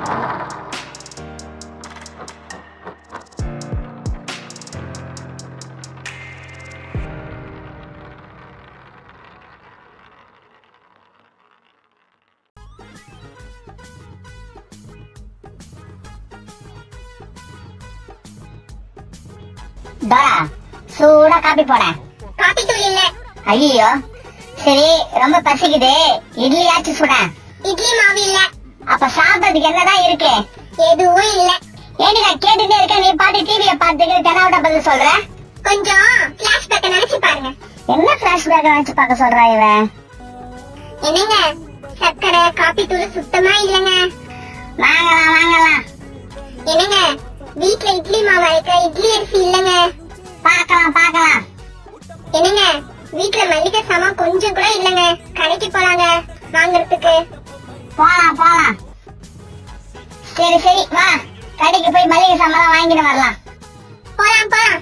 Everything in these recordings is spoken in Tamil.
டோரா சூடா காப்பி போட காபி தூள் இல்ல ஐயோ சரி ரொம்ப பசிக்குது இட்லியாச்சும் சுட இட்லி மாவு இல்ல அப்ப சாப்பிட்டதுக்கு என்னதான் இருக்கு எதுவும் இல்ல ஏடி நான் கேட்டுட்டே இருக்கேன் நீ பாட்டு டிவிய பாத்துக்கிட்டு தெனாவிட பதில் சொல்ற கொஞ்சம் பிளாஷ்பேக்க நினைச்சு பாருங்க என்ன பிளாஷ்பேக் வச்சு பார்க்க சொல்றா இவன் என்னங்க சக்கரை காபி தூள் சுத்தமா இல்லங்க வாங்கலாம் வாங்கலாம் என்னங்க வீட்ல இட்லி மாவு அரைக்க இட்லி அரிசி இல்லங்க பார்க்கலாம் பார்க்கலாம் என்னங்க வீட்ல மளிகை சாமான் கொஞ்சம் கூட இல்லங்க கடைக்கு போலாங்க வாங்குறதுக்கு போலாம் போலாம் சரி சரி வா கடைக்கு போய் மளிகை சாமான் வாங்கிட்டு வரலாம் போலாம் போலாம்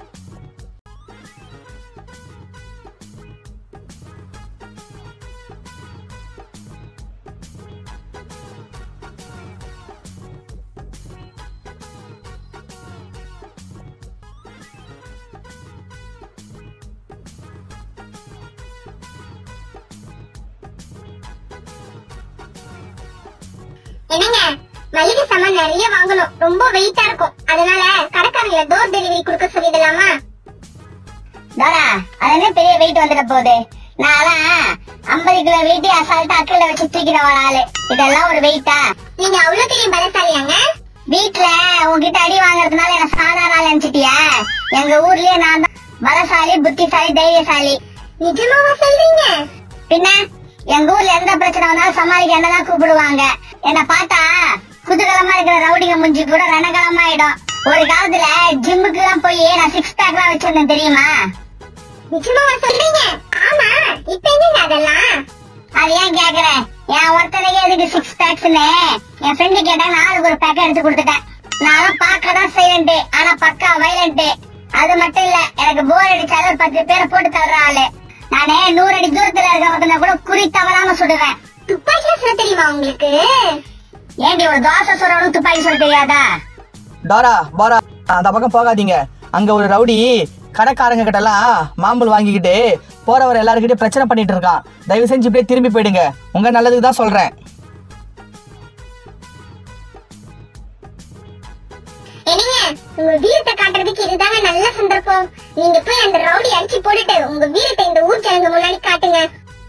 என்னங்க மளிகை சாமான் நிறைய வாங்கணும் ரொம்ப வெயிட்டா இருக்கும் அதனால கடைக்காரங்கள டோர் டெலிவரி கொடுக்க சொல்லிடலாமா டோரா அது என்ன பெரிய வெயிட் வந்துட போகுது நான்லாம் ஐம்பது கிலோ வெயிட் அசால்ட்டா அக்கல்ல வச்சு தூக்கிட வர ஆளு இதெல்லாம் ஒரு வெயிட்டா நீங்க அவ்வளவு பெரிய பலசாலியாங்க வீட்ல உன்கிட்ட அடி வாங்குறதுனால என்ன சாதாரண ஆள் நினைச்சிட்டியா எங்க ஊர்லயே நான் தான் பலசாலி புத்திசாலி தைரியசாலி நிஜமாவா சொல்றீங்க பின்ன எங்க ஊர்ல எந்த பிரச்சனை வந்தாலும் சமாளிக்க என்னதான் கூப்பிடுவாங்க என்ன பார்த்தா குதூகலமா இருக்கிற ரவுடிங்க முஞ்சி கூட ரணகலமாயிடும் ஒரு காலத்துல ஜிம்முக்கு எல்லாம் போய் நான் சிக்ஸ் பேக் எல்லாம் வச்சிருந்தேன் தெரியுமா நிஜமாவா சொல்றீங்க ஆமா இப்ப என்னங்க அதெல்லாம் அது ஏன் கேக்குறேன் என் ஒருத்தனையே எதுக்கு சிக்ஸ் பேக்ஸ்னு என் ஃப்ரெண்டு கேட்டா நானுக்கு ஒரு பேக் எடுத்து கொடுத்துட்டேன் நானும் பார்க்க தான் சைலண்ட் ஆனா பக்கா வைலண்ட் அது மட்டும் இல்ல எனக்கு போர் அடிச்சாலும் ஒரு பத்து பேரை போட்டு தள்ளுற ஆளு நானே நூறு அடி தூரத்துல இருக்க ஒருத்தனை கூட குறி தவறாம சுடுவேன் துப்பாக்கியா சொல்ல தெரியுமா உங்களுக்கு ஏண்டி ஒரு தோசை சுடணும் துப்பாக்கி சொல்ல தெரியாதா டோரா போரா அந்த பக்கம் போகாதீங்க அங்க ஒரு ரவுடி கடைக்காரங்க கிட்ட எல்லாம் மாம்பழம் வாங்கிக்கிட்டு போறவர் எல்லாருக்கிட்டையும் பிரச்சனை பண்ணிட்டு இருக்கான் தயவு செஞ்சு இப்படியே திரும்பி போயிடுங்க உங்க நல்லதுக்கு தான் சொல்றேன் என்னங்க உங்க வீரத்தை காட்டுறதுக்கு இதுதாங்க நல்ல சந்தர்ப்பம் நீங்க போய் அந்த ரவுடி அடிச்சு போட்டுட்டு உங்க வீரத்தை இந்த ஊர் ஜனங்க முன்னாடி காட்டுங்க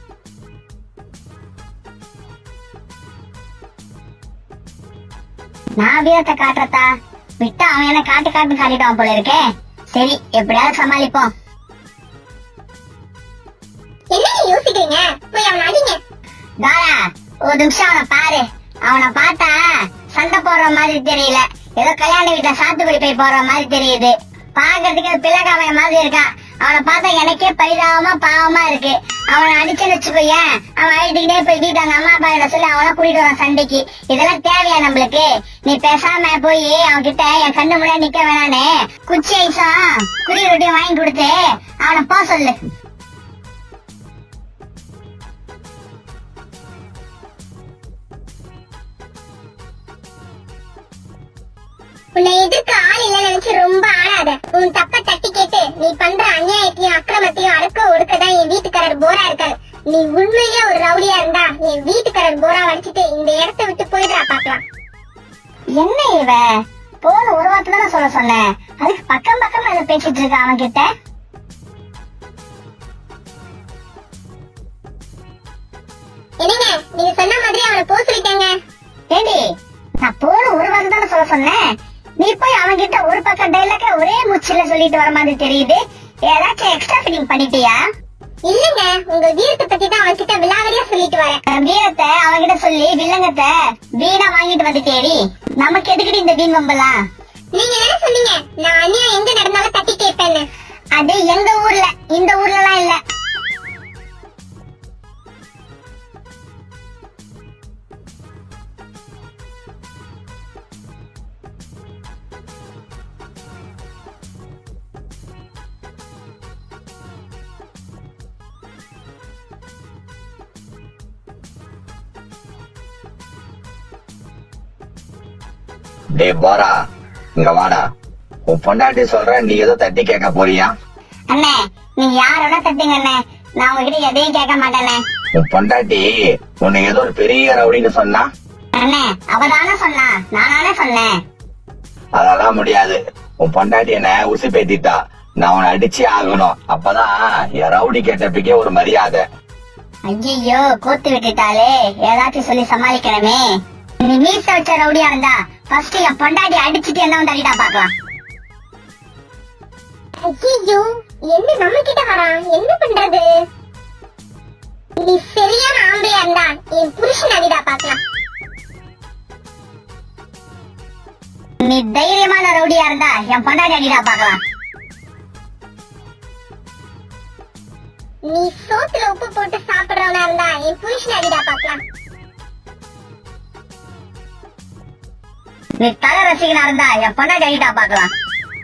நான் வீரத்தை காட்டுறதா விட்டா அவன் என்ன காட்டு காட்டு காட்டிட்டான் போல இருக்கே சரி எப்படியாவது சமாளிப்போம் என்னங்க யோசிக்கிறீங்க போய் அவனை அடிங்க தாரா ஒரு நிமிஷம் அவனை பாரு அவனை பார்த்தா சண்டை போடுற மாதிரி தெரியல ஏதோ கல்யாண வீட்டுல சாத்துக்குடி போய் போடுற மாதிரி தெரியுது பாக்குறதுக்கு பிள்ளைக்காமைய மாதிரி இருக்கான் அவனை பார்த்தா எனக்கே பரிதாபமா பாவமா இருக்கு அவனை அடிச்சுன்னு வச்சுக்கோயேன் அவன் அழுதுகிட்டே போய் வீட்டு அவங்க அம்மா அப்பா கிட்ட சொல்லி அவனை கூட்டிட்டு வரான் சண்டைக்கு இதெல்லாம் தேவையா நம்மளுக்கு நீ பேசாம போய் அவன் கிட்ட என் கண்ணு முன்னாடி நிக்க வேணானே குச்சி ஐசம் குடி ரொட்டியும் வாங்கி கொடுத்து அவனை போ சொல்லு உன்னை எதிர்க்க ஆள் இல்ல நினைச்சு ரொம்ப ஆளாத உன் தப்ப தட்டி கேட்டு நீ பண்ற அநியாயத்தையும் அக்கிரமத்தையும் அடக்க ஒடுக்கதான் என் வீட்டுக்காரர் போரா இருக்காரு நீ உண்மையிலே ஒரு ரவுடியா இருந்தா என் வீட்டுக்காரர் போரா வடிச்சிட்டு இந்த இடத்தை விட்டு போயிடுறா பாக்கலாம் என்ன இவ போன ஒரு வார்த்தை தானே சொல்ல சொன்னேன் அதுக்கு பக்கம் பக்கம் என்ன பேசிட்டு இருக்க அவன் கிட்ட என்னங்க நீங்க சொன்ன மாதிரி அவனை போக சொல்லிட்டாங்க ஏண்டி நான் போன ஒரு வார்த்தை தானே சொல்ல சொன்னேன் நீ போய் அவன் கிட்ட ஒரு பக்கம் டைலாக ஒரே மூச்சுல சொல்லிட்டு வர மாதிரி தெரியுது ஏதாச்சும் எக்ஸ்ட்ரா ஃபில்லிங் பண்ணிட்டியா இல்லங்க உங்க வீரத்தை பத்தி தான் அவன் கிட்ட விலாவரியா சொல்லிட்டு வரேன் என் வீரத்தை அவன்கிட்ட சொல்லி வில்லங்கத்தை வீணா வாங்கிட்டு வந்து தேடி நமக்கு எதுக்குடி இந்த வீண் வம்பலாம் நீங்க என்ன சொன்னீங்க நான் அநியாயம் எங்க நடந்தாலும் தட்டி கேட்பேன்னு அது எங்க ஊர்ல இந்த ஊர்ல எல்லாம் இல்ல டேய் போரா இங்க வாடா உன் பொண்டாட்டி சொல்ற நீ ஏதோ தட்டி கேட்க போறியா அண்ணே நீ யாரோட தட்டுங்க அண்ணே நான் உங்ககிட்ட எதையும் கேட்க மாட்டேனே உன் பொண்டாட்டி உன்னை ஏதோ ஒரு பெரிய ரவுடின்னு சொன்னா அண்ணே அவதானே சொன்னா நானானே சொன்னேன் அதெல்லாம் முடியாது உன் பொண்டாட்டி என்ன உசு பேத்திட்டா நான் உன்னை அடிச்சே ஆகணும் அப்பதான் என் ரவுடி கேட்டப்பிக்கே ஒரு மரியாதை ஐயோ கூத்து விட்டுட்டாலே ஏதாச்சும் சொல்லி சமாளிக்கணுமே நீ மீச வச்ச ரவுடியா இருந்தா ஃபர்ஸ்ட் என் பொண்டாட்டி அடிச்சுட்டு என்ன தள்ளிட்டா பாக்கலாம் ஐயோ என்ன நம்ம கிட்ட வரான் என்ன பண்றது நீ சரியான ஆம்பளையா இருந்தா என் புருஷன் அடிடா பாக்கலாம் நீ தைரியமான ரவுடியா இருந்தா என் பொண்டாட்டி அடிடா பாக்கலாம் நீ சோத்துல உப்பு போட்டு சாப்பிடுறவனா இருந்தா என் புருஷன் அடிடா பாக்கலாம் நீ தலை ரசிகனா இருந்தா என் பொண்டாட்டி அடிடா பாக்கலாம்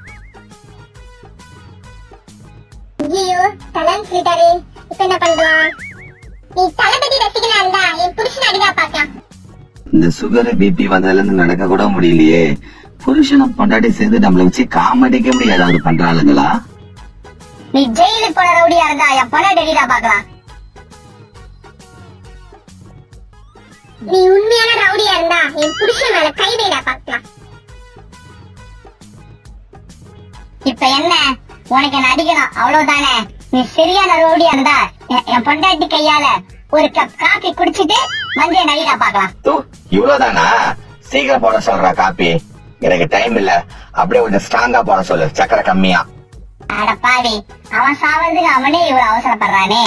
ஐயோ தலைன்னு சொல்லிட்டாரு இப்ப என்ன பண்ணலாம் நீ தளபதி ரசிகனா இருந்தா என் புருஷன் அடிடா பாக்கலாம் இந்த சுகர் பிபி வந்ததுல இருந்து நடக்க கூட முடியலையே புருஷனும் பொண்டாட்டி சேர்ந்து நம்மள வச்சு காமெடிக்க முடியாது அது பண்றாளுங்களா நீ ஜெயிலுக்கு போன ரவுடியா இருந்தா என் பொண்டாட்டி அடிடா பாக்கலாம் நீ உண்மையான ரவுடியா இருந்தா என் புருஷன் மேல கை வைடா பாக்கலாம் இப்ப என்ன உனக்கு என்ன அடிக்கணும் அவ்வளவுதானே நீ சரியான ரவுடியா இருந்தா என்- என் பொண்டாட்டி கையால ஒரு கப் காபி குடிச்சிட்டு வந்து என்ன அடிடா பாக்கலாம் தூ இவ்வளவுதானா சீக்கிரம் போட சொல்றா காப்பி எனக்கு டைம் இல்ல அப்படியே கொஞ்சம் ஸ்ட்ராங்கா போட சொல்லு சக்கரை கம்மியா அட பாவி அவன் சாவறதுக்கு அவனே இவ்வளவு அவசரப்படுறானே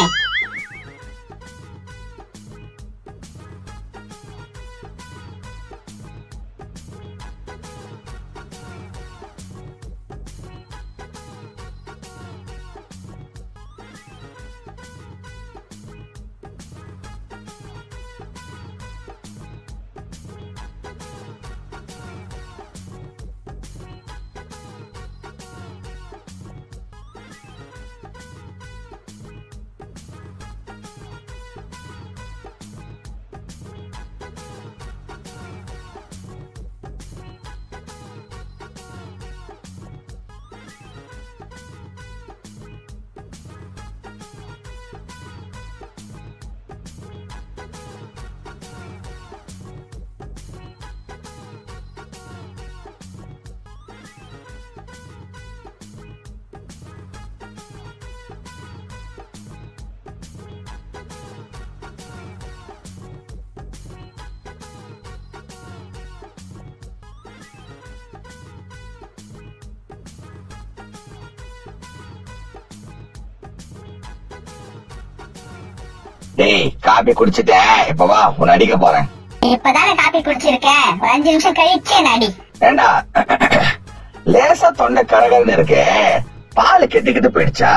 டேய் காப்பி குடிச்சிட்டேன் இப்ப வா உன்னை அடிக்க போறேன் இப்பதானே காபி குடிச்சிருக்க ஒரு அஞ்சு நிமிஷம் கழிச்சு என்ன அடி ஏண்டா லேசா தொண்டை கரகரன்னு இருக்கே பால் கெட்டு கெட்டு போயிடுச்சா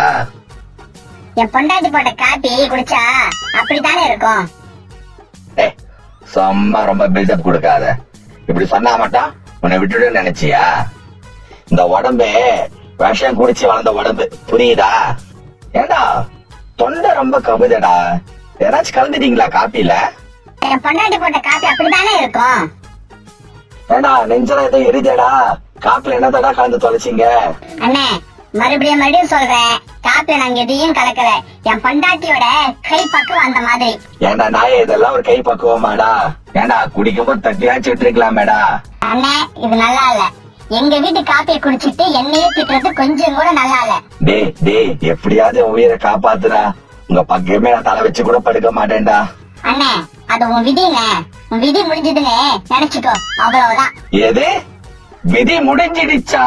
என் பொண்டாட்டி போட்ட காபி குடிச்சா அப்படித்தானே இருக்கும் டேய் சும்மா ரொம்ப பில்டப் கொடுக்காத இப்படி சொன்னா மட்டும் உன்னை விட்டுட்டு நினைச்சியா இந்த உடம்பு விஷம் குடிச்சு வளர்ந்த உடம்பு புரியுதா ஏண்டா தொண்டை ரொம்ப கபுதடா ஏதாச்சும் கலந்துட்டீங்களா காப்பில என் பொண்டாட்டி போட்ட காபி அப்படித்தானே இருக்கும் ஏண்டா நெஞ்சல ஏதோ எரிதேடா காப்பில என்னதடா கலந்து தொலைச்சிங்க அண்ணே மறுபடியும் மறுபடியும் சொல்றேன் காப்பி நாங்க எதையும் கலக்கல என் பொண்டாட்டியோட கை பக்கம் அந்த மாதிரி ஏண்டா நாயே இதெல்லாம் ஒரு கை பக்குவமாடா ஏண்டா குடிக்கும்போது தட்டியாச்சு விட்டுருக்கலாமேடா அண்ணே இது நல்லா இல்ல எங்க வீட்டு காப்பியை குடிச்சிட்டு என்னையே திட்டுறது கொஞ்சம் கூட நல்லா இல்ல டேய் டேய் எப்படியாவது உன் உயிரை காப்பாத்துடா உங்க பக்கமே நான் தலை வச்சு கூட படுக்க மாட்டேன்டா அண்ணே அது உன் விதிண்ணே உன் விதி முடிஞ்சதுன்னு நினைச்சுக்கோ அவ்வளவுதான் எது விதி முடிஞ்சிடுச்சா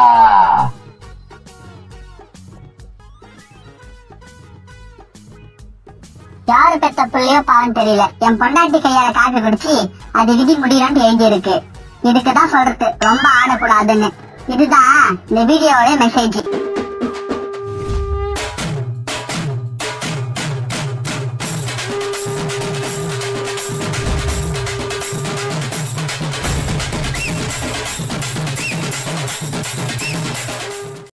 யாரு பெத்த பிள்ளையோ பாவம் தெரியல என் பொண்டாட்டி கையால காப்பி குடிச்சு அது விதி முடியணும்னு எழுதி இருக்கு இதுக்குதான் சொல்றது ரொம்ப ஆடக்கூடாதுன்னு இதுதான் இந்த வீடியோவோட மெசேஜ்